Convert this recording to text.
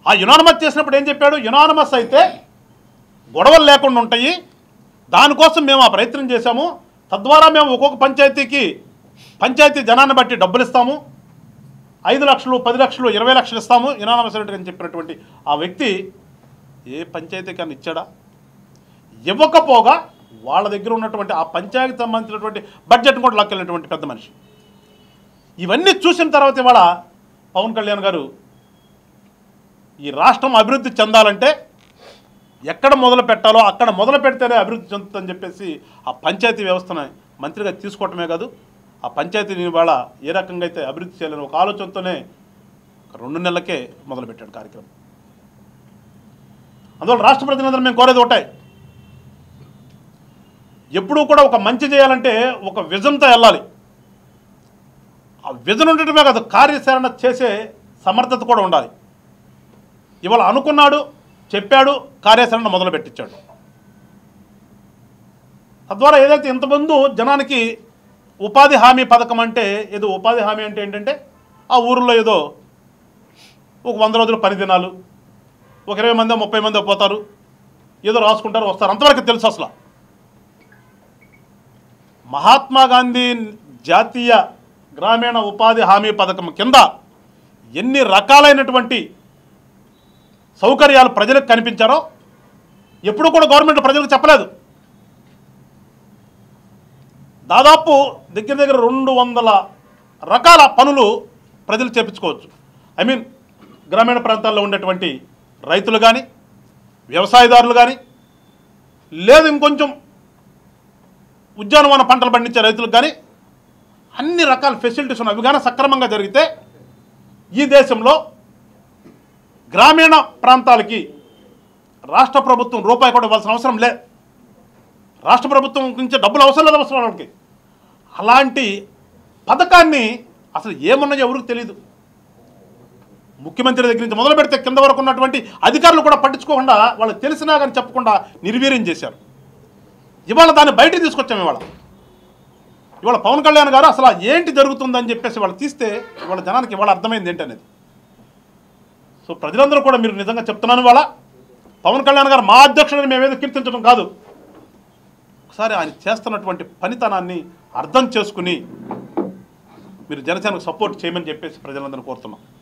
ఆ యునానమస్ చేసినప్పుడు ఏం చెప్పాడు యునానమస్ అయితే గొడవలు లేకుండా ఉంటాయి దానికోసం మేము ఆ ప్రయత్నం చేశాము తద్వారా మేము ఒక్కొక్క పంచాయతీకి పంచాయతీ జనాన్ని బట్టి డబ్బులు ఇస్తాము ఐదు లక్షలు పది లక్షలు ఇరవై లక్షలు ఇస్తాము యునానమస్ అని చెప్పినటువంటి ఆ వ్యక్తి ఏ పంచాయతీకి అని ఇచ్చాడా ఇవ్వకపోగా వాళ్ళ దగ్గర ఉన్నటువంటి ఆ పంచాయతీకి సంబంధించినటువంటి బడ్జెట్ కూడా లాక్కెళ్ళినటువంటి పెద్ద మనిషి ఇవన్నీ చూసిన తర్వాత ఇవాళ పవన్ కళ్యాణ్ గారు ఈ రాష్ట్రం అభివృద్ధి చెందాలంటే ఎక్కడ మొదలు పెట్టాలో అక్కడ మొదలు పెడితేనే అభివృద్ధి చెందుతుందని చెప్పేసి ఆ పంచాయతీ వ్యవస్థను మంత్రిగా తీసుకోవటమే కాదు ఆ పంచాయతీని ఇవాళ ఏ రకంగా అయితే అభివృద్ధి చేయాలని ఒక ఆలోచనతోనే ఒక రెండు నెలలకే మొదలుపెట్టాడు కార్యక్రమం అందువల్ల రాష్ట్ర ప్రతినిధులు మేము కోరేది ఒకటే ఎప్పుడూ కూడా ఒక మంచి చేయాలంటే ఒక విజన్తో వెళ్ళాలి ఆ విజన్ ఉండటమే కాదు కార్యాచరణ చేసే సమర్థత కూడా ఉండాలి ఇవాళ అనుకున్నాడు చెప్పాడు కార్యాచరణ మొదలు పెట్టించాడు తద్వారా ఏదైతే ఇంతకుముందు జనానికి ఉపాధి హామీ పథకం అంటే ఏదో ఉపాధి హామీ అంటే ఏంటంటే ఆ ఊరిలో ఏదో ఒక వంద రోజులు పని దినాలు ఒక ఇరవై మంది ముప్పై మంది పోతారు ఏదో రాసుకుంటారు వస్తారు అంతవరకు తెలుసు అసలు మహాత్మా గాంధీ జాతీయ గ్రామీణ ఉపాధి హామీ పథకం కింద ఎన్ని రకాలైనటువంటి సౌకర్యాలు ప్రజలకు కనిపించారో ఎప్పుడు కూడా గవర్నమెంట్ ప్రజలకు చెప్పలేదు దాదాపు దగ్గర దగ్గర రెండు వందల రకాల పనులు ప్రజలు చేపించుకోవచ్చు ఐ మీన్ గ్రామీణ ప్రాంతాల్లో ఉండేటువంటి రైతులు కానీ వ్యవసాయదారులు కానీ లేదు ఇంకొంచెం ఉద్యానవన పంటలు పండించే రైతులకు కానీ అన్ని రకాల ఫెసిలిటీస్ ఉన్నాయి అవి కానీ సక్రమంగా జరిగితే ఈ దేశంలో గ్రామీణ ప్రాంతాలకి రాష్ట్ర ప్రభుత్వం రూపాయి కూడా ఇవ్వాల్సిన అవసరం లే రాష్ట్ర ప్రభుత్వం నుంచి డబ్బులు అవసరం లేదు అవసరం వాళ్ళకి అలాంటి పథకాన్ని అసలు ఏమన్నది ఎవరికి తెలియదు ముఖ్యమంత్రి దగ్గర నుంచి మొదలు పెడితే కింద వరకు ఉన్నటువంటి అధికారులు కూడా పట్టించుకోకుండా వాళ్ళకి తెలిసినా కానీ చెప్పకుండా నిర్వీర్యం చేశారు ఇవాళ దాన్ని బయటికి తీసుకొచ్చాము ఇవాళ ఇవాళ పవన్ కళ్యాణ్ గారు అసలు ఏంటి జరుగుతుందని చెప్పేసి వాళ్ళు తీస్తే ఇవాళ జనానికి ఇవాళ అర్థమైంది ఏంటనేది సో ప్రజలందరూ కూడా మీరు నిజంగా చెప్తున్నాను ఇవాళ పవన్ కళ్యాణ్ గారు మా అధ్యక్షుడిని మేమేదో కీర్తించడం కాదు ఒకసారి ఆయన చేస్తున్నటువంటి పనితనాన్ని అర్థం చేసుకుని మీరు జనసేనకు సపోర్ట్ చేయమని చెప్పేసి ప్రజలందరూ కోరుతున్నాం